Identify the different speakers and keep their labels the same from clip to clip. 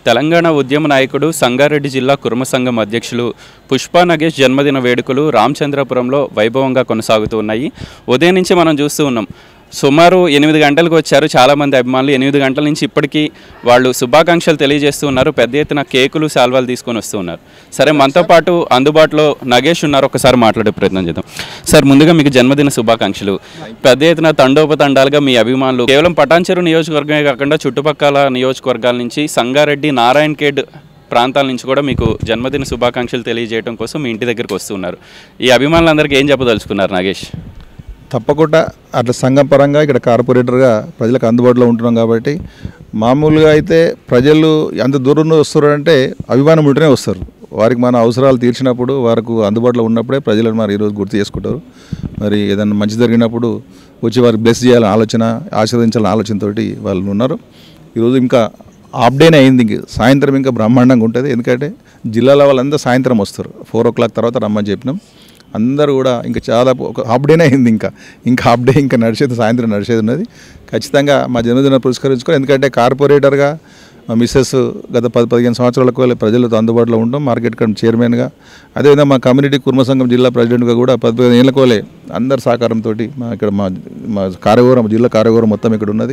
Speaker 1: తెలంగాణ ఉద్యమ నాయకుడు సంగారెడ్డి జిల్లా కుర్మ సంఘం అధ్యక్షులు పుష్పా నగేష్ జన్మదిన వేడుకలు రామచంద్రపురంలో వైభవంగా కొనసాగుతూ ఉన్నాయి ఉదయం నుంచి మనం చూస్తూ ఉన్నాం సుమారు ఎనిమిది గంటలకు వచ్చారు చాలామంది అభిమానులు ఎనిమిది గంటల నుంచి ఇప్పటికీ వాళ్ళు శుభాకాంక్షలు తెలియజేస్తూ ఉన్నారు పెద్ద ఎత్తున కేకులు శాల్వాలు తీసుకొని వస్తూ ఉన్నారు సరే మనతో పాటు అందుబాటులో నగేష్ ఉన్నారు ఒకసారి మాట్లాడే ప్రయత్నం చేద్దాం సార్ ముందుగా మీకు జన్మదిన శుభాకాంక్షలు పెద్ద ఎత్తున తండోపతండాలుగా మీ అభిమానులు కేవలం పటాన్చెరు నియోజకవర్గమే కాకుండా చుట్టుపక్కల నియోజకవర్గాల నుంచి సంగారెడ్డి నారాయణ్ ఖేడ్ ప్రాంతాల నుంచి కూడా మీకు జన్మదిన శుభాకాంక్షలు తెలియజేయడం కోసం మీ ఇంటి దగ్గరికి వస్తున్నారు ఈ అభిమానులందరికీ ఏం చెప్పదలుచుకున్నారు నాగేష్
Speaker 2: తప్పకుండా అట్లా సంఘం పరంగా ఇక్కడ కార్పొరేటర్గా ప్రజలకు అందుబాటులో ఉంటున్నాం కాబట్టి మామూలుగా అయితే ప్రజలు ఎంత దూరం నుండి వస్తారంటే అభిమానం ఉంటేనే వస్తారు వారికి మన అవసరాలు తీర్చినప్పుడు వారికి అందుబాటులో ఉన్నప్పుడే ప్రజలను మరి ఈరోజు గుర్తు చేసుకుంటారు మరి ఏదైనా మంచి జరిగినప్పుడు వచ్చి వారికి బ్లెస్ చేయాలని ఆలోచన ఆశీర్వదించాలని ఆలోచనతోటి వాళ్ళు ఉన్నారు ఈరోజు ఇంకా హాఫ్ డేనే అయింది ఇంక సాయంత్రం ఇంకా బ్రహ్మాండంగా ఉంటుంది ఎందుకంటే జిల్లాల వాళ్ళంతా సాయంత్రం వస్తారు ఫోర్ ఓ క్లాక్ తర్వాత రమ్మని చెప్పినాం అందరూ కూడా ఇంకా చాలా ఒక హాఫ్ డేనే అయింది ఇంకా ఇంకా హాఫ్ డే ఇంకా నడిచేది సాయంత్రం నడిచేది ఉన్నది ఖచ్చితంగా మా జన్మదిన పురస్కరించుకొని ఎందుకంటే కార్పొరేటర్గా మా మిస్సెస్ గత పది పదిహేను సంవత్సరాలకు వెళ్ళి ప్రజలతో అందుబాటులో ఉంటాం మార్కెట్ కమిటీ చైర్మన్గా అదేవిధంగా మా కమ్యూనిటీ కుర్మ సంఘం జిల్లా ప్రెసిడెంట్గా కూడా పది పదిహేను ఏళ్ళకోలే అందరి సహకారంతో మా ఇక్కడ మా మా కార్యవరం జిల్లా కార్యవరం మొత్తం ఇక్కడ ఉన్నది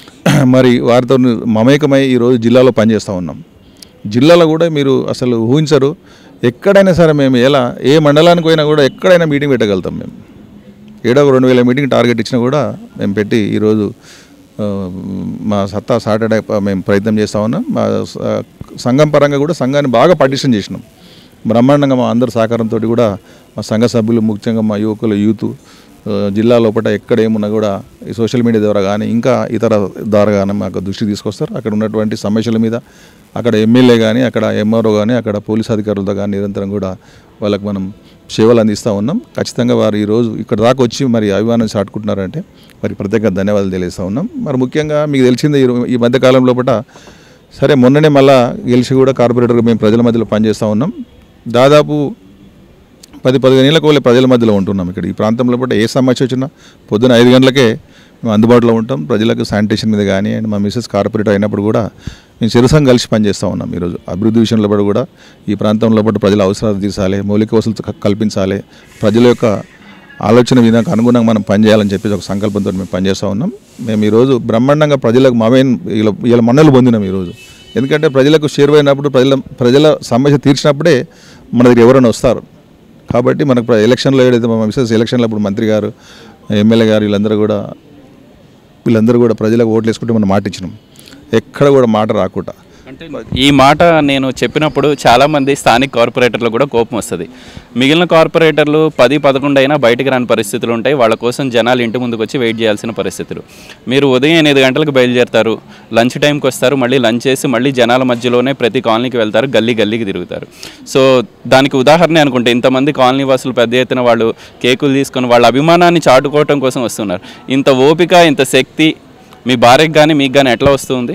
Speaker 2: మరి వారితో మమేకమై ఈరోజు జిల్లాలో పనిచేస్తూ ఉన్నాం జిల్లాలో కూడా మీరు అసలు ఊహించరు ఎక్కడైనా సరే మేము ఎలా ఏ మండలానికి పోయినా కూడా ఎక్కడైనా మీటింగ్ పెట్టగలుగుతాం మేము ఏడో రెండు వేల మీటింగ్ టార్గెట్ ఇచ్చినా కూడా మేము పెట్టి ఈరోజు ఆ, మా సత్తా సాటర్డే మేము ప్రయత్నం చేస్తూ ఉన్నాం మా స- సంఘం పరంగా కూడా సంఘాన్ని బాగా పార్టిషన్ చేసినాం బ్రహ్మాండంగా మా అందరి సహకారంతో కూడా మా సంఘ సభ్యులు ముఖ్యంగా మా యువకులు యూత్ ఆ, జిల్లా లోపల ఎక్కడ ఏమున్నా కూడా ఈ సోషల్ మీడియా ద్వారా కానీ ఇంకా ఇతర ద్వారా కానీ మాకు దృష్టికి తీసుకొస్తారు అక్కడ ఉన్నటువంటి సమస్యల మీద అక్కడ ఎమ్మెల్యే కానీ అక్కడ ఎంఆర్ఓ కానీ అక్కడ పోలీస్ అధికారులతో కానీ నిరంతరం కూడా వాళ్ళకి మనం సేవలు అందిస్తూ ఉన్నాం ఖచ్చితంగా వారు ఈరోజు ఇక్కడ దాకా వచ్చి మరి అభిమానం చాటుకుంటున్నారంటే మరి ప్రత్యేక ధన్యవాదాలు తెలియజేస్తూ ఉన్నాం మరి ముఖ్యంగా మీకు తెలిసిందే ఈ- ఈ మధ్యకాలం లోపల సరే మొన్ననే మళ్ళా గెలిచి కూడా కార్పొరేటర్గా మేము ప్రజల మధ్యలో పనిచేస్తూ ఉన్నాం దాదాపు పది పదిహేను ఏళ్ళకు వెళ్ళే ప్రజల మధ్యలో ఉంటున్నాం ఇక్కడ ఈ ప్రాంతంలో కూడా ఏ సమస్య వచ్చినా పొద్దున ఐదు గంటలకే మేము అందుబాటులో ఉంటాం ప్రజలకు శానిటేషన్ మీద కానీ అండ్ మా మిసెస్ కార్పొరేటర్ అయినప్పుడు కూడా మేము చిరుసం కలిసి పనిచేస్తూ ఉన్నాం ఈరోజు అభివృద్ధి విషయంలో కూడా కూడా ఈ ప్రాంతంలో పాటు ప్రజల అవసరాలు తీర్చాలి మౌలిక వసతులు క- కల్పించాలి ప్రజల యొక్క ఆలోచన విధానికి అనుగుణంగా మనం పనిచేయాలని చెప్పేసి ఒక సంకల్పంతో మేము పనిచేస్తూ ఉన్నాం మేము ఈరోజు బ్రహ్మాండంగా ప్రజలకు మామేన్ ఇలా ఇలా మన్నలు పొందినాం ఈరోజు ఎందుకంటే ప్రజలకు చేరువైనప్పుడు ప్రజల ప్రజల సమస్య తీర్చినప్పుడే మన దగ్గర ఎవరైనా వస్తారు కాబట్టి మనకు ప్ర- ఎలక్షన్లో ఏదైతే మా మిసెస్ ఎలక్షన్లో అప్పుడు మంత్రి గారు ఎమ్మెల్యే గారు వీళ్ళందరూ కూడా వీళ్ళందరూ కూడా ప్రజలకు ఓట్లు వేసుకుంటే మనం మాట ఇచ్చినాం ఎక్కడ కూడా మాట రాకుండా
Speaker 1: అంటే ఈ మాట నేను చెప్పినప్పుడు చాలామంది స్థానిక కార్పొరేటర్లు కూడా కోపం వస్తుంది మిగిలిన కార్పొరేటర్లు పది పదకొండు అయినా బయటికి రాని పరిస్థితులు ఉంటాయి వాళ్ళ కోసం జనాలు ఇంటి ముందుకు వచ్చి వెయిట్ చేయాల్సిన పరిస్థితులు మీరు ఉదయం ఎనిమిది గంటలకు బయలుదేరుతారు లంచ్ టైంకి వస్తారు మళ్ళీ లంచ్ చేసి మళ్ళీ జనాల మధ్యలోనే ప్రతి కాలనీకి వెళ్తారు గల్లీ గల్లీకి తిరుగుతారు సో దానికి ఉదాహరణ అనుకుంటే ఇంతమంది కాలనీ వాసులు పెద్ద ఎత్తున వాళ్ళు కేకులు తీసుకొని వాళ్ళ అభిమానాన్ని చాటుకోవటం కోసం వస్తున్నారు ఇంత ఓపిక ఇంత శక్తి మీ భార్యకి కానీ మీకు కానీ ఎట్లా వస్తుంది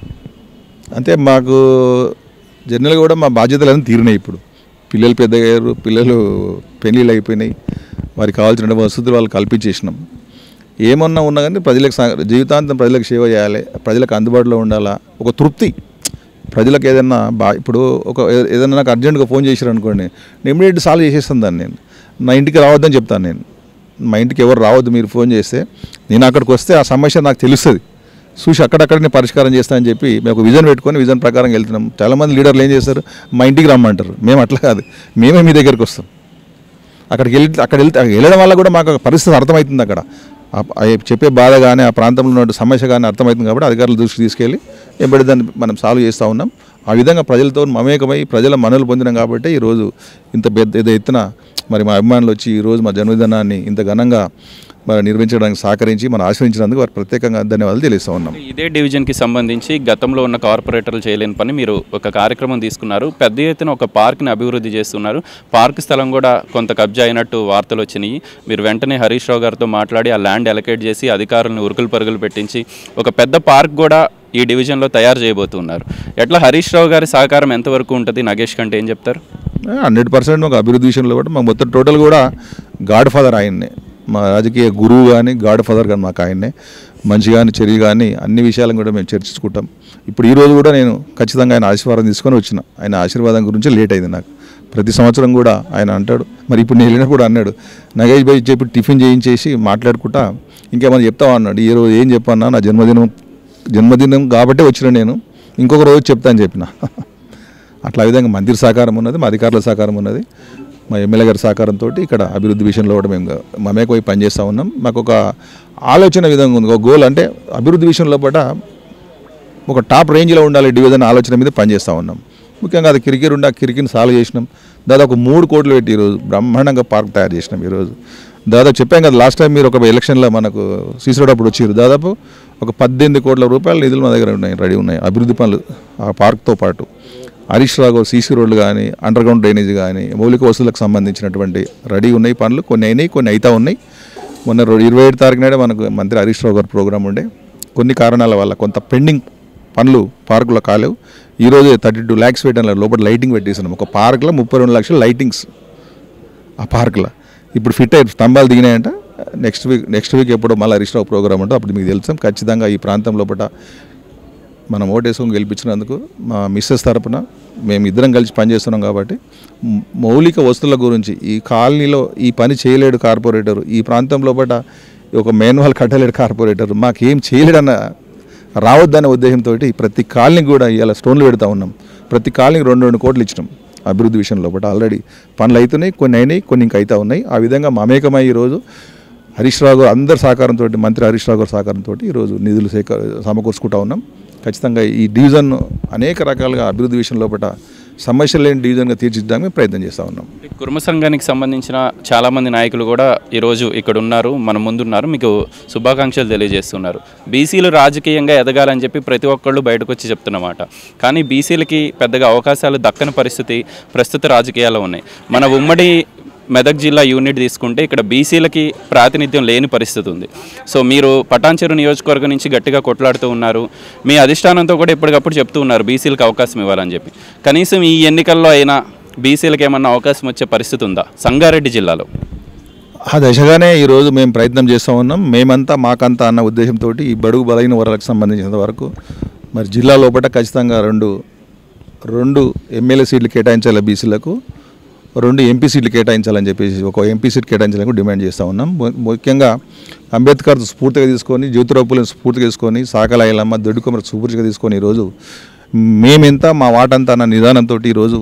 Speaker 2: అంటే మాకు జనరల్గా కూడా మా బాధ్యతలన్నీ తీరినాయి ఇప్పుడు పిల్లలు పెద్దయ్యారు పిల్లలు పెళ్ళిళ్ళు అయిపోయినాయి వారికి కావాల్సిన వసతులు వాళ్ళు కల్పించేసినాం ఏమన్నా ఉన్నా కానీ ప్రజలకు సా- జీవితాంతం ప్రజలకు సేవ చేయాలి ప్రజలకు అందుబాటులో ఉండాలా ఒక తృప్తి ప్రజలకు ఏదన్నా బా ఇప్పుడు ఒక ఏ- ఏదైనా నాకు అర్జెంటుగా ఫోన్ చేశారు అనుకోండి నేను ఇమీడియట్ సాల్వ్ చేసేస్తాను దాన్ని నేను నా ఇంటికి రావద్దని చెప్తాను నేను మా ఇంటికి ఎవరు రావద్దు మీరు ఫోన్ చేస్తే నేను అక్కడికి వస్తే ఆ సమస్య నాకు తెలుస్తుంది చూసి అక్కడక్కడ నేను పరిష్కారం చేస్తానని చెప్పి మేము ఒక విజన్ పెట్టుకొని విజన్ ప్రకారం వెళ్తున్నాం చాలామంది లీడర్లు ఏం చేస్తారు మా ఇంటికి రమ్మంటారు మేము అట్లా కాదు మేమే మీ దగ్గరికి వస్తాం అక్కడికి వెళ్ళి అక్కడ వెళ్తే అక్కడికి వెళ్ళడం వల్ల కూడా మాకు ఒక పరిస్థితి అర్థమవుతుంది అక్కడ ఆ- ఆ చెప్పే బాధ కానీ ఆ ప్రాంతంలో ఉన్న సమస్య కానీ అర్థమవుతుంది కాబట్టి అధికారుల దృష్టికి తీసుకెళ్ళి ఎంబడి దాన్ని మనం సాల్వ్ చేస్తూ ఉన్నాం ఆ విధంగా ప్రజలతో మమేకమై ప్రజల మనలు పొందినాం కాబట్టి ఈరోజు ఇంత పెద్ద పెద్ద ఎత్తున మరి మా అభిమానులు వచ్చి ఈరోజు మా జన్మదినాన్ని ఇంత ఘనంగా మరి నిర్వహించడానికి సహకరించి మనం ఆశ్రయించినందుకు వారికి ప్రత్యేకంగా ధన్యవాదాలు తెలియస్తూ ఉన్నాం
Speaker 1: ఇదే డివిజన్కి సంబంధించి గతంలో ఉన్న కార్పొరేటర్లు చేయలేని పని మీరు ఒక కార్యక్రమం తీసుకున్నారు పెద్ద ఎత్తున ఒక పార్క్ని అభివృద్ధి చేస్తున్నారు పార్క్ స్థలం కూడా కొంత కబ్జా అయినట్టు వార్తలు వచ్చినాయి మీరు వెంటనే హరీష్ రావు గారితో మాట్లాడి ఆ ల్యాండ్ అలొకేట్ చేసి అధికారులను ఉరుకులు పరుగులు పెట్టించి ఒక పెద్ద పార్క్ కూడా ఈ డివిజన్లో తయారు చేయబోతున్నారు ఎట్లా హరీష్ రావు గారి సహకారం ఎంతవరకు ఉంటుంది నగేష్ కంటే ఏం చెప్తారు
Speaker 2: హండ్రెడ్ పర్సెంట్ మాకు అభివృద్ధి విషయంలో కూడా మాకు మొత్తం టోటల్ కూడా గాడ్ ఫాదర్ ఆయన్నే మా రాజకీయ గురువు కానీ గాడ్ ఫాదర్ కానీ మాకు ఆయన్నే మంచి కానీ చెడు కానీ అన్ని విషయాలను కూడా మేము చర్చించుకుంటాం ఇప్పుడు ఈ రోజు కూడా నేను ఖచ్చితంగా ఆయన ఆశీర్వాదం తీసుకొని వచ్చిన ఆయన ఆశీర్వాదం గురించి లేట్ అయింది నాకు ప్రతి సంవత్సరం కూడా ఆయన అంటాడు మరి ఇప్పుడు నేను వెళ్ళినప్పుడు అన్నాడు నగేష్ భాయ్ చెప్పి టిఫిన్ చేయించేసి మాట్లాడుకుంటా ఇంకేమైనా చెప్తావా అన్నాడు ఈ రోజు ఏం చెప్పన్నా నా జన్మదినం జన్మదినం కాబట్టే వచ్చిన నేను ఇంకొక రోజు చెప్తా అని చెప్పిన అట్లా ఆ విధంగా మందిర సహకారం ఉన్నది మా అధికారుల సహకారం ఉన్నది మా ఎమ్మెల్యే గారి సహకారంతో ఇక్కడ అభివృద్ధి విషయంలో కూడా మేము మమేకమై పనిచేస్తూ ఉన్నాం మాకు ఒక ఆలోచన విధంగా ఉంది ఒక గోల్ అంటే అభివృద్ధి విషయంలో పట ఒక టాప్ రేంజ్లో ఉండాలి డివిజన్ ఆలోచన మీద పనిచేస్తూ ఉన్నాం ముఖ్యంగా అది కిరికిరి ఉండి ఆ కిరికిని సాల్వ్ చేసినాం దాదాపు మూడు కోట్లు పెట్టి ఈరోజు బ్రహ్మాండంగా పార్క్ తయారు చేసినాం ఈరోజు దాదాపు చెప్పాం కదా లాస్ట్ టైం మీరు ఒక ఎలక్షన్లో మనకు సీసీరోడ్ అప్పుడు వచ్చారు దాదాపు ఒక పద్దెనిమిది కోట్ల రూపాయల నిధులు మా దగ్గర ఉన్నాయి రెడీ ఉన్నాయి అభివృద్ధి పనులు ఆ పార్క్తో పాటు హరీష్ రాఘవ్ సీసీ రోడ్లు కానీ అండర్ గ్రౌండ్ డ్రైనేజ్ కానీ మౌలిక వసతులకు సంబంధించినటువంటి రెడీ ఉన్నాయి పనులు కొన్ని అయినాయి కొన్ని అవుతా ఉన్నాయి మొన్న రో- ఇరవై ఏడు తారీఖు నాడే మనకు మంత్రి హరీష్ రావు గారు ప్రోగ్రామ్ ఉండే కొన్ని కారణాల వల్ల కొంత పెండింగ్ పనులు పార్కులో కాలేవు ఈరోజు థర్టీ టూ ల్యాక్స్ పెట్టాను లోపల లైటింగ్ పెట్టేసినాం ఒక పార్క్లో ముప్పై రెండు లక్షల లైటింగ్స్ ఆ పార్క్లో ఇప్పుడు ఫిట్ అయ్యి స్తంభాలు దిగినాయంట నెక్స్ట్ వీక్ నెక్స్ట్ వీక్ ఎప్పుడో మళ్ళీ హరీష్ రావు ప్రోగ్రామ్ ఉంటే అప్పుడు మీకు తెలుసాం ఖచ్చితంగా ఈ ప్రాంతం లోపల మనం ఓటేసుకొని గెలిపించినందుకు మా మిస్సెస్ తరపున మేము ఇద్దరం కలిసి పనిచేస్తున్నాం కాబట్టి మ్- మౌలిక వస్తువుల గురించి ఈ కాలనీలో ఈ పని చేయలేడు కార్పొరేటర్ ఈ ప్రాంతం లోపల ఒక మేన్వాల్ కట్టలేడు కార్పొరేటర్ మాకేం చేయలేడన్న రావద్దనే ఉద్దేశంతో ప్రతి కాలనీకి కూడా ఇవాళ స్టోన్లు పెడతా ఉన్నాం ప్రతి కాలనీకి రెండు రెండు కోట్లు ఇచ్చినాం అభివృద్ధి విషయంలో బట్ ఆల్రెడీ పనులు అవుతున్నాయి కొన్ని అయినాయి కొన్ని ఇంకా అవుతా ఉన్నాయి ఆ విధంగా మమేకమై ఈరోజు హరీష్ రావు గారు అందరి సహకారంతో మంత్రి హరీష్ రావు గారి సహకారంతో ఈరోజు నిధులు సేక సమకూర్చుకుంటా ఉన్నాం ఖచ్చితంగా ఈ డివిజన్ అనేక రకాలుగా అభివృద్ధి విషయం లోపల సమస్యలు లేని డివిజన్గా తీర్చిదిద్దడానికి ప్రయత్నం చేస్తూ ఉన్నాం
Speaker 1: కుర్మ సంఘానికి సంబంధించిన చాలామంది నాయకులు కూడా ఈరోజు ఇక్కడ ఉన్నారు మన ముందున్నారు మీకు శుభాకాంక్షలు తెలియజేస్తున్నారు బీసీలు రాజకీయంగా ఎదగాలని చెప్పి ప్రతి ఒక్కళ్ళు బయటకు వచ్చి చెప్తున్నమాట కానీ బీసీలకి పెద్దగా అవకాశాలు దక్కని పరిస్థితి ప్రస్తుత రాజకీయాల్లో ఉన్నాయి మన ఉమ్మడి మెదక్ జిల్లా యూనిట్ తీసుకుంటే ఇక్కడ బీసీలకి ప్రాతినిధ్యం లేని పరిస్థితి ఉంది సో మీరు పటాన్చెరు నియోజకవర్గం నుంచి గట్టిగా కొట్లాడుతూ ఉన్నారు మీ అధిష్టానంతో కూడా ఎప్పటికప్పుడు చెప్తూ ఉన్నారు బీసీలకు అవకాశం ఇవ్వాలని చెప్పి కనీసం ఈ ఎన్నికల్లో అయినా బీసీలకు ఏమన్నా అవకాశం వచ్చే పరిస్థితి ఉందా సంగారెడ్డి జిల్లాలో
Speaker 2: ఆ దశగానే ఈరోజు మేము ప్రయత్నం చేస్తూ ఉన్నాం మేమంతా మాకంతా అన్న ఉద్దేశంతో ఈ బడుగు బలైన వరాలకు సంబంధించినంత వరకు మరి జిల్లా లోపల ఖచ్చితంగా రెండు రెండు ఎమ్మెల్యే సీట్లు కేటాయించాలి బీసీలకు రెండు ఎంపీ సీట్లు కేటాయించాలని చెప్పేసి ఒక ఎంపీ సీట్ కేటాయించాలని కూడా డిమాండ్ చేస్తూ ఉన్నాం ము- ముఖ్యంగా అంబేద్కర్ స్ఫూర్తిగా తీసుకొని జ్యోతిరావుపులను స్ఫూర్తిగా తీసుకొని సాకల ఐలమ్మ దొడ్డుకొమర స్ఫూర్తిగా తీసుకొని ఈరోజు మేమెంత మా వాటంతా అన్న నిదానంతో ఈరోజు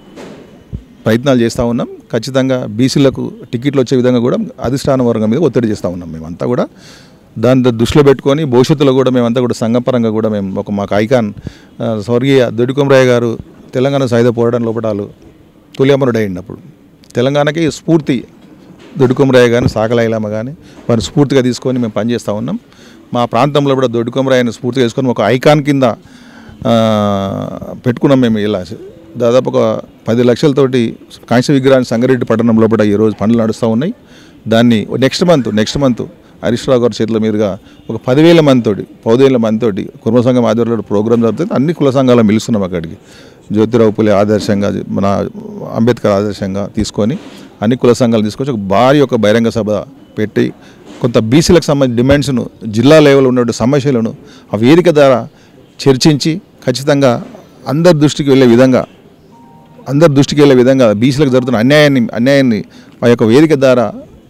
Speaker 2: ప్రయత్నాలు చేస్తూ ఉన్నాం ఖచ్చితంగా బీసీలకు టికెట్లు వచ్చే విధంగా కూడా అధిష్టాన వర్గం మీద ఒత్తిడి చేస్తూ ఉన్నాం మేమంతా కూడా దాన్ని దృష్టిలో పెట్టుకొని భవిష్యత్తులో కూడా మేమంతా కూడా సంఘపరంగా కూడా మేము ఒక మాకు ఐకాన్ ఆ, స్వర్గీయ దొడ్డికొమరయ్య గారు తెలంగాణ సాయుధ పోరాటం లోపటాలు తొలి అమరుడు అయినప్పుడు తెలంగాణకి స్ఫూర్తి దొడ్డుకొమరయ్య కానీ సాకలైలమ్మ కానీ వారిని స్ఫూర్తిగా తీసుకొని మేము పనిచేస్తూ ఉన్నాం మా ప్రాంతంలో కూడా దొడ్డుకొమరయ్యని స్ఫూర్తిగా తీసుకొని ఒక ఐకాన్ కింద ఆ, పెట్టుకున్నాం మేము ఇలా దాదాపు ఒక పది లక్షలతోటి కాంస్య విగ్రహాన్ని సంగారెడ్డి పట్టణం లోపల ఈరోజు పనులు నడుస్తూ ఉన్నాయి దాన్ని next month next month Harish Rao గారి చేతుల మీదుగా ఒక పదివేల మందితోటి పదివేల మందితోటి కుర్మ సంఘం ఆధ్వర్యంలో ప్రోగ్రాం జరుగుతుంది అన్ని కుల సంఘాలు పిలుస్తున్నాం అక్కడికి జ్యోతిరావు పులే ఆదర్శంగా మన అంబేద్కర్ ఆదర్శంగా తీసుకొని అన్ని కుల సంఘాలు తీసుకొచ్చి ఒక భారీ ఒక బహిరంగ సభ పెట్టి కొంత బీసీలకు సంబంధించిన డిమాండ్స్ను జిల్లా లెవెల్ ఉన్నటువంటి సమస్యలను ఆ వేదిక ద్వారా చర్చించి ఖచ్చితంగా అందరి దృష్టికి వెళ్ళే విధంగా అందరి దృష్టికి వెళ్ళే విధంగా బీసీలకు జరుగుతున్న అన్యాయాన్ని అన్యాయాన్ని ఆ యొక్క వేదిక ద్వారా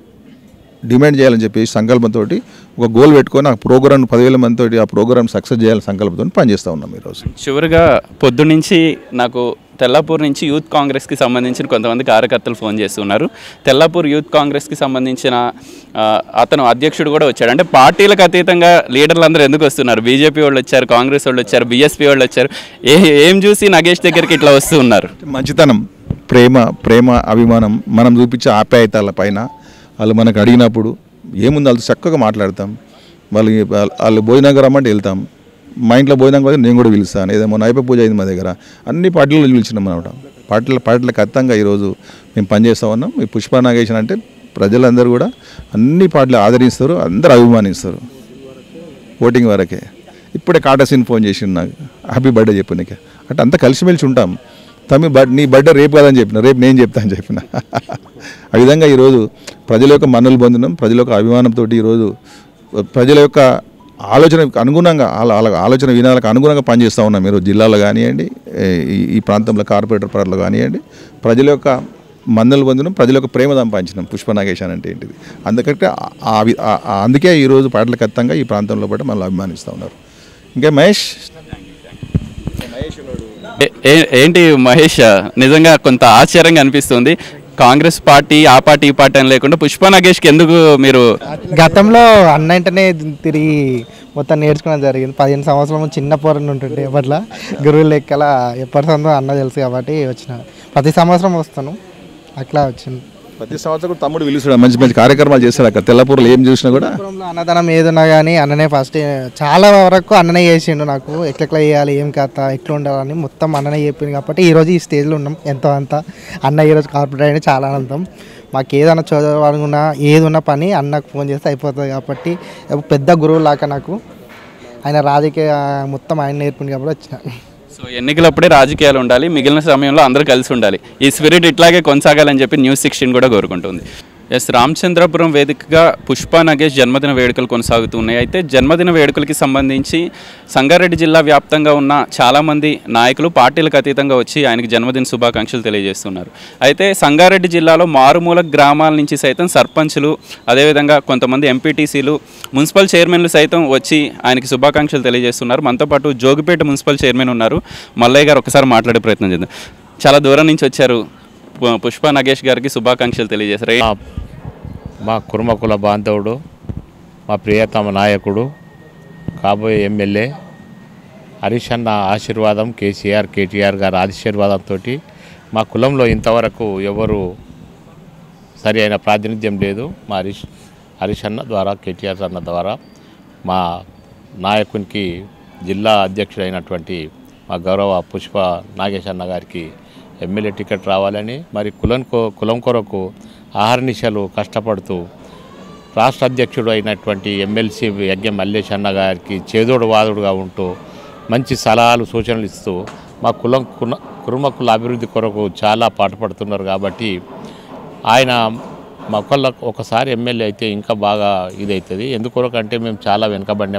Speaker 2: డిమాండ్ చేయాలని చెప్పేసి సంకల్పంతో ఒక గోల్ పెట్టుకొని ఆ ప్రోగ్రామ్ పదివేల మందితో ఆ ప్రోగ్రామ్ సక్సెస్ చేయాలని సంకల్పంతో పనిచేస్తూ ఉన్నాం ఈరోజు
Speaker 1: చివరిగా పొద్దు నుంచి నాకు తెల్లాపూర్ నుంచి యూత్ కాంగ్రెస్కి సంబంధించిన కొంతమంది కార్యకర్తలు ఫోన్ చేస్తున్నారు తెల్లాపూర్ యూత్ కాంగ్రెస్కి సంబంధించిన ఆ, అతను అధ్యక్షుడు కూడా వచ్చాడు అంటే పార్టీలకు అతీతంగా లీడర్లు అందరూ ఎందుకు వస్తున్నారు బీజేపీ వాళ్ళు వచ్చారు కాంగ్రెస్ వాళ్ళు వచ్చారు బీఎస్పీ వాళ్ళు వచ్చారు ఏ ఏం చూసి నగేష్ దగ్గరికి ఇట్లా వస్తూ ఉన్నారు
Speaker 2: మంచితనం ప్రేమ ప్రేమ అభిమానం మనం చూపించే ఆప్యాయతల పైన వాళ్ళు మనకు అడిగినప్పుడు ఏముంది వాళ్ళతో చక్కగా మాట్లాడతాం వాళ్ళు వాళ్ళు భోజనంగా రమ్మంటే వెళ్తాం మా ఇంట్లో భోజనం కూడా నేను కూడా పిలుస్తాను ఏదో మొన్న అయిపోయి పూజ అయింది మా దగ్గర అన్ని పార్టీలు పిలిచినాం అనమాట పార్టీల పార్టీలకు ఖచ్చితంగా ఈరోజు మేము పనిచేస్తూ ఉన్నాం ఈ పుష్ప నాగేషన్ అంటే ప్రజలందరూ కూడా అన్ని పార్టీలు ఆదరిస్తారు అందరూ అభిమానిస్తారు ఓటింగ్ వరకే ఇప్పుడే కాటసిన్ ఫోన్ చేసిండు నాకు హ్యాపీ బర్త్డే చెప్పు నీకు అంటే అంతా కలిసిమెలిసి ఉంటాం తమ్మి బడ్ నీ బర్త్డే రేపు కాదని చెప్పిన రేపు నేను చెప్తాను చెప్పిన ఆ విధంగా ఈరోజు ప్రజల యొక్క మన్నులు పొందినాం ప్రజల యొక్క అభిమానంతో ఈరోజు ప్రజల యొక్క ఆలోచనకు అనుగుణంగా వాళ్ళ వాళ్ళ ఆలోచన విధానాలకు అనుగుణంగా పనిచేస్తూ ఉన్నాం మీరు జిల్లాలో కానివ్వండి ఏ- ఈ- ఈ ప్రాంతంలో కార్పొరేటర్ పరిధిలో కానివ్వండి ప్రజల యొక్క మందలు పొందిన ప్రజల యొక్క ప్రేమ సంపాదించినాం పుష్ప నాగేశాన్ అంటే ఏంటిది అందుకంటే ఆ- ఆ వి- ఆ- ఆ- అందుకే ఈరోజు పాటల ఖచ్చితంగా ఈ ప్రాంతంలో పట్టి మనల్ని అభిమానిస్తూ ఉన్నారు ఇంకా మహేష్
Speaker 1: ఏ- ఏ- ఏంటి మహేష్ నిజంగా కొంత ఆశ్చర్యంగా అనిపిస్తుంది కాంగ్రెస్ పార్టీ ఆ పార్టీ ఈ పార్టీ అని లేకుండా పుష్ప నాగేష్కి ఎందుకు మీరు
Speaker 3: గతంలో అన్న వెంటనే తిరిగి మొత్తం నేర్చుకోవడం జరిగింది పదిహేను సంవత్సరం చిన్న పోరని ఉంటుండే ఎప్పట్లా గురువు లెక్కల ఎప్పటి సందో అన్న తెలుసు కాబట్టి వచ్చిన ప్రతి సంవత్సరం వస్తాను అట్లా వచ్చింది
Speaker 2: ప్రతి సంవత్సరం కూడా తమ్ముడు పిలుస్తాడు మంచి మంచి కార్యక్రమాలు చేస్తాడు అక్కడ తెల్లపూర్లు ఏం చూసినా కూడా
Speaker 3: పురంలో అన్నదానం ఏదున్నా కానీ అన్ననే ఫస్ట్ చాలా వరకు అన్ననే చేసిండు నాకు ఎట్లెట్లా చేయాలి ఏం కథ ఎట్లా ఉండాలని మొత్తం అన్ననే చెప్పింది కాబట్టి ఈరోజు ఈ స్టేజ్లో ఉన్నాం ఎంతో అంత అన్న ఈరోజు కార్పొరేట్ అయినా చాలా ఆనందం మాకు ఏదైనా చదవాలనుకున్నా ఏది ఉన్న పని అన్నకు ఫోన్ చేస్తే అయిపోతుంది కాబట్టి ఒక పెద్ద గురువు లాగా నాకు ఆయన రాజకీయ మొత్తం ఆయన నేర్పింది కాబట్టి వచ్చిన
Speaker 1: సో ఎన్నికలప్పుడే రాజకీయాలు ఉండాలి మిగిలిన సమయంలో అందరూ కలిసి ఉండాలి ఈ స్పిరిట్ ఇట్లాగే కొనసాగాలని చెప్పి న్యూస్ సిక్స్టీన్ కూడా కోరుకుంటుంది ఎస్ రామచంద్రపురం వేదికగా పుష్ప నగేష్ జన్మదిన వేడుకలు కొనసాగుతున్నాయి అయితే జన్మదిన వేడుకలకి సంబంధించి సంగారెడ్డి జిల్లా వ్యాప్తంగా ఉన్న చాలామంది నాయకులు పార్టీలకు అతీతంగా వచ్చి ఆయనకి జన్మదిన శుభాకాంక్షలు తెలియజేస్తున్నారు అయితే సంగారెడ్డి జిల్లాలో మారుమూల గ్రామాల నుంచి సైతం సర్పంచులు అదేవిధంగా కొంతమంది ఎంపీటీసీలు మున్సిపల్ చైర్మన్లు సైతం వచ్చి ఆయనకి శుభాకాంక్షలు తెలియజేస్తున్నారు మనతో పాటు జోగిపేట మున్సిపల్ చైర్మన్ ఉన్నారు మల్లయ్య గారు ఒకసారి మాట్లాడే ప్రయత్నం చేద్దాం చాలా దూరం నుంచి వచ్చారు పు- పుష్ప నగేష్ గారికి శుభాకాంక్షలు తెలియజేశారు ఏ-
Speaker 4: మా మా కుర్మకుల బాంధవుడు మా ప్రియతమ నాయకుడు కాబోయే ఎమ్మెల్యే హరీష్ అన్న ఆశీర్వాదం కేసీఆర్ కేటీఆర్ గారి ఆశీర్వాదంతో మా కులంలో ఇంతవరకు ఎవరు సరి అయిన ప్రాతినిధ్యం లేదు మా హరీష్ హరీష్ అన్న ద్వారా కేటీఆర్ అన్న ద్వారా మా నాయకునికి జిల్లా అధ్యక్షుడైనటువంటి మా గౌరవ పుష్ప నాగేష్ అన్న గారికి ఎమ్మెల్యే టికెట్ రావాలని మరి కులం కో కులం కొరకు ఆహర్నిశలు కష్టపడుతూ రాష్ట్ర అధ్యక్షుడు అయినటువంటి ఎమ్మెల్సీ యజ్ఞం మల్లేష్ అన్న గారికి చేదోడు వాదుడుగా ఉంటూ మంచి సలహాలు సూచనలు ఇస్తూ మా కులం కుల కురుమకుల అభివృద్ధి కొరకు చాలా పాటుపడుతున్నారు కాబట్టి ఆయన మా ఒకళ్ళ ఒకసారి ఎమ్మెల్యే అయితే ఇంకా బాగా ఇదవుతుంది ఎందుకొరకంటే మేము చాలా వెనుకబడిన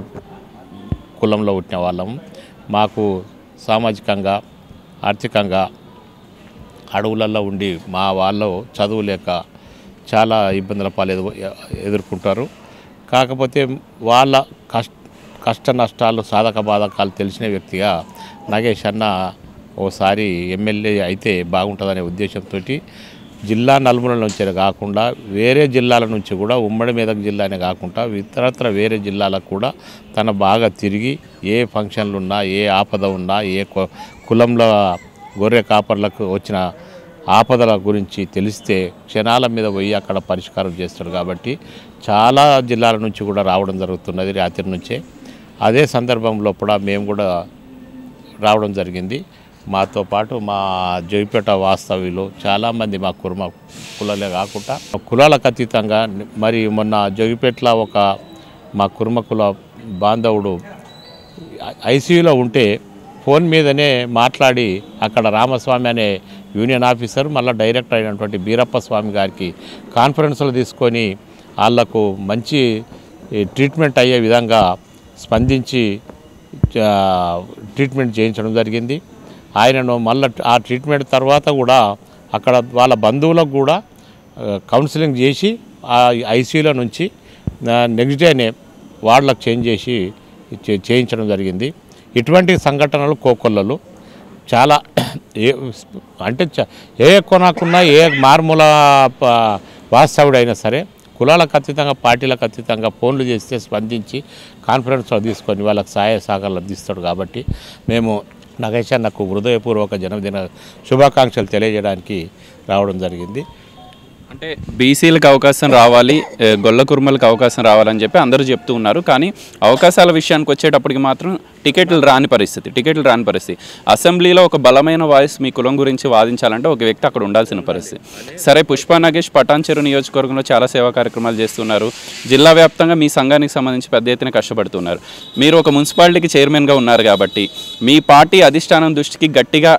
Speaker 4: కులంలో పుట్టిన వాళ్ళం మాకు సామాజికంగా ఆర్థికంగా అడవులలో ఉండి మా వాళ్ళు చదువు లేక చాలా ఇబ్బందుల పాలు ఎదు ఎదుర్కొంటారు కాకపోతే వాళ్ళ కష్ట కష్ట నష్టాలు సాధక బాధకాలు తెలిసిన వ్యక్తిగా నాగేష్ అన్న ఓసారి ఎమ్మెల్యే అయితే బాగుంటుందనే ఉద్దేశంతో జిల్లా నలుమూలల నుంచే కాకుండా వేరే జిల్లాల నుంచి కూడా ఉమ్మడి మెదక్ జిల్లానే కాకుండా ఇతరత్ర వేరే జిల్లాలకు కూడా తన బాగా తిరిగి ఏ ఫంక్షన్లు ఉన్నా ఏ ఆపద ఉన్నా ఏ కు- కులంలో గొర్రె కాపర్లకు వచ్చిన ఆపదల గురించి తెలిస్తే క్షణాల మీద పోయి అక్కడ పరిష్కారం చేస్తాడు కాబట్టి చాలా జిల్లాల నుంచి కూడా రావడం జరుగుతున్నది రాత్రి నుంచే అదే సందర్భంలో కూడా మేము కూడా రావడం జరిగింది మాతో పాటు మా జైపేట వాస్తవ్యులు చాలామంది మా కుర్మ కులాలే కాకుండా కులాలకు అతీతంగా మరి మొన్న జగిపేటలో ఒక మా కుర్మ కుల బాంధవుడు ఐసీయూలో ఉంటే ఫోన్ మీదనే మాట్లాడి అక్కడ రామస్వామి అనే యూనియన్ ఆఫీసర్ మళ్ళీ డైరెక్టర్ అయినటువంటి బీరప్ప స్వామి గారికి కాన్ఫరెన్స్లు తీసుకొని వాళ్లకు మంచి ఈ, ట్రీట్మెంట్ అయ్యే విధంగా స్పందించి ఆ, ట్రీట్మెంట్ చేయించడం జరిగింది ఆయనను మళ్ళీ ఆ ట్రీట్మెంట్ తర్వాత కూడా అక్కడ వాళ్ళ బంధువులకు కూడా ఆ, కౌన్సిలింగ్ చేసి ఆ ఐసీయూలో నుంచి నెక్స్ట్ డేనే వార్డులకు చేంజ్ చేసి చే- చేయించడం జరిగింది ఇటువంటి సంఘటనలు కోకొల్లలు చాలా ఏ అంటే చ- ఏ కొనకున్నా ఏ మారుమూల ప- వాస్తవుడైనా సరే కులాలకు అతీతంగా పార్టీలకు అతీతంగా ఫోన్లు చేస్తే స్పందించి కాన్ఫరెన్స్లో తీసుకొని వాళ్ళకి సహాయ సహకారాలు అందిస్తాడు కాబట్టి మేము నగేష్ నాకు హృదయపూర్వక జన్మదిన శుభాకాంక్షలు తెలియజేయడానికి రావడం జరిగింది
Speaker 1: అంటే బీసీలకు అవకాశం రావాలి ఏ, గొల్ల కుర్మలకు అవకాశం రావాలని చెప్పి అందరూ చెప్తూ ఉన్నారు కానీ అవకాశాల విషయానికి వచ్చేటప్పటికి మాత్రం టికెట్లు రాని పరిస్థితి టికెట్లు రాని పరిస్థితి అసెంబ్లీలో ఒక బలమైన వాయిస్ మీ కులం గురించి వాదించాలంటే ఒక వ్యక్తి అక్కడ ఉండాల్సిన పరిస్థితి సరే పుష్ప నాగేష్ పటాన్చెరు నియోజకవర్గంలో చాలా సేవా కార్యక్రమాలు చేస్తున్నారు జిల్లా వ్యాప్తంగా మీ సంఘానికి సంబంధించి పెద్ద ఎత్తున కష్టపడుతున్నారు మీరు ఒక మున్సిపాలిటీకి చైర్మన్గా ఉన్నారు కాబట్టి మీ పార్టీ అధిష్టానం దృష్టికి గట్టిగా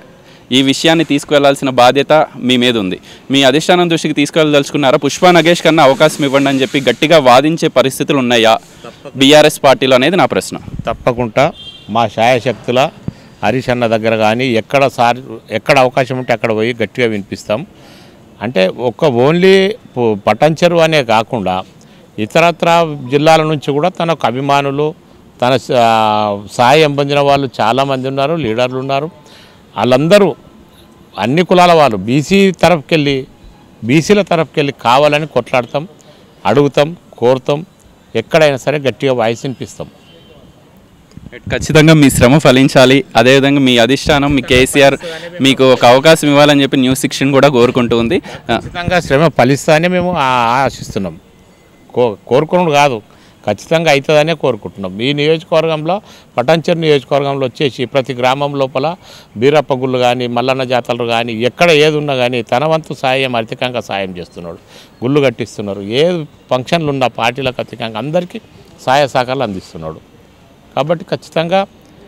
Speaker 1: ఈ విషయాన్ని తీసుకువెళ్లాల్సిన బాధ్యత మీ మీద ఉంది మీ అధిష్టానం దృష్టికి తీసుకెళ్ళదలుచుకున్నారా పుష్ప నగేష్ కన్నా అవకాశం ఇవ్వండి అని చెప్పి గట్టిగా వాదించే పరిస్థితులు ఉన్నాయా బీఆర్ఎస్ పార్టీలో అనేది నా ప్రశ్న
Speaker 4: తప్పకుండా మా శాయశక్తుల హరీష్ అన్న దగ్గర కానీ ఎక్కడ సారి ఎక్కడ అవకాశం ఉంటే అక్కడ పోయి గట్టిగా వినిపిస్తాం అంటే ఒక్క ఓన్లీ పు- పటంచెరు అనే కాకుండా ఇతరత్ర జిల్లాల నుంచి కూడా తనకు అభిమానులు తన స- సాయం పొందిన వాళ్ళు చాలామంది ఉన్నారు లీడర్లు ఉన్నారు వాళ్ళందరూ అన్ని కులాల వాళ్ళు బీసీ తరఫుకెళ్ళి బీసీల తరఫుకెళ్ళి కావాలని కొట్లాడతాం అడుగుతాం కోరుతాం ఎక్కడైనా సరే గట్టిగా వాయిస్ వినిపిస్తాం
Speaker 1: ఖచ్చితంగా మీ శ్రమ ఫలించాలి అదేవిధంగా మీ అధిష్టానం మీ కేసీఆర్ మీకు ఒక అవకాశం ఇవ్వాలని చెప్పి న్యూస్ శిక్షణ కూడా కోరుకుంటూ ఉంది ఆ,
Speaker 4: ఖచ్చితంగా శ్రమ ఫలిస్తానే మేము ఆ- ఆశిస్తున్నాం కో కోరుకున్నాడు కాదు ఖచ్చితంగా అవుతుందనే కోరుకుంటున్నాం ఈ నియోజకవర్గంలో పటాన్చెరు నియోజకవర్గంలో వచ్చేసి ప్రతి గ్రామం లోపల బీరప్ప గుళ్ళు కానీ మల్లన్న జాతరలు కానీ ఎక్కడ ఏది ఉన్నా కానీ తన వంతు సాయం ఆర్థికంగా సాయం చేస్తున్నాడు గుళ్ళు కట్టిస్తున్నారు ఏ ఫంక్షన్లు ఉన్న పార్టీలకు అధికంగా అందరికీ సహాయ సహకారాలు అందిస్తున్నాడు కాబట్టి ఖచ్చితంగా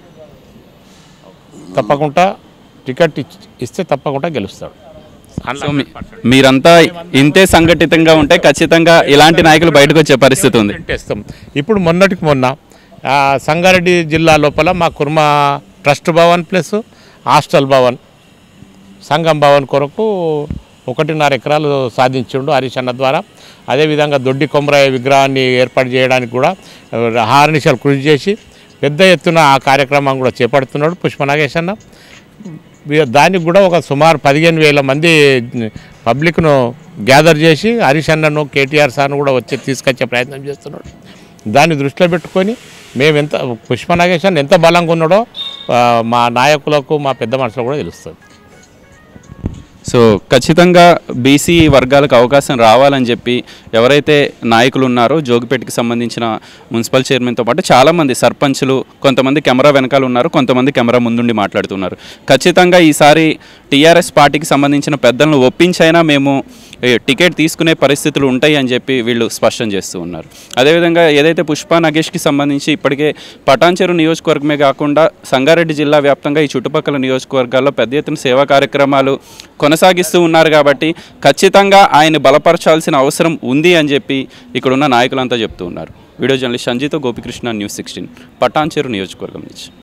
Speaker 4: తప్పకుండా టికెట్ ఇచ్- ఇస్తే తప్పకుండా గెలుస్తాడు
Speaker 1: సో మీ- మీరంతా ఇంతే సంఘటితంగా ఉంటే ఖచ్చితంగా ఇలాంటి నాయకులు బయటకు వచ్చే పరిస్థితి ఉంది
Speaker 4: చేస్తాం ఇప్పుడు మొన్నటికి మొన్న ఆ, సంగారెడ్డి జిల్లా లోపల మా Kurma trust Bhavan plus hostel Bhavan సంఘం భవన్ కొరకు ఒకటిన్నర ఎకరాలు సాధించిండు హరీష్ అన్న ద్వారా అదేవిధంగా దొడ్డి కొమరయ్య విగ్రహాన్ని ఏర్పాటు చేయడానికి కూడా హార్నిషాలు కృషి చేసి పెద్ద ఎత్తున ఆ కార్యక్రమం కూడా చేపడుతున్నాడు పుష్ప నాగేష్ అన్న వీ- దానికి కూడా ఒక సుమారు పదిహేను వేల మంది పబ్లిక్ను గ్యాదర్ చేసి హరీష్ అన్నను కేటీఆర్ సార్ను కూడా వచ్చి తీసుకొచ్చే ప్రయత్నం చేస్తున్నాడు దాన్ని దృష్టిలో పెట్టుకొని మేము ఎంత పుష్ప నాగేష్ అన్న ఎంత బలంగా ఉన్నాడో ఆ, మా నాయకులకు మా పెద్ద మనుషులకు కూడా తెలుస్తుంది
Speaker 1: సో ఖచ్చితంగా బీసీ వర్గాలకు అవకాశం రావాలని చెప్పి ఎవరైతే నాయకులు ఉన్నారో జోగిపేటకి సంబంధించిన మున్సిపల్ చైర్మన్తో పాటు చాలామంది సర్పంచులు కొంతమంది కెమెరా వెనకాల ఉన్నారు కొంతమంది కెమెరా ముందుండి మాట్లాడుతున్నారు ఖచ్చితంగా ఈసారి టీఆర్ఎస్ పార్టీకి సంబంధించిన పెద్దలను ఒప్పించైనా మేము ఏ, టికెట్ తీసుకునే పరిస్థితులు ఉంటాయి అని చెప్పి వీళ్ళు స్పష్టం చేస్తూ ఉన్నారు అదేవిధంగా ఏదైతే పుష్ప నగేష్కి సంబంధించి ఇప్పటికే పటాన్చెరు నియోజకవర్గమే కాకుండా సంగారెడ్డి జిల్లా వ్యాప్తంగా ఈ చుట్టుపక్కల నియోజకవర్గాల్లో పెద్ద ఎత్తున సేవా కార్యక్రమాలు కొనసాగిస్తూ ఉన్నారు కాబట్టి ఖచ్చితంగా ఆయన బలపరచాల్సిన అవసరం ఉంది అని చెప్పి ఇక్కడున్న నాయకులంతా చెప్తూ ఉన్నారు వీడియో జర్నలిస్ట్ సంజీతో గోపికృష్ణ న్యూస్ సిక్స్టీన్ పటాన్చెరు నియోజకవర్గం నుంచి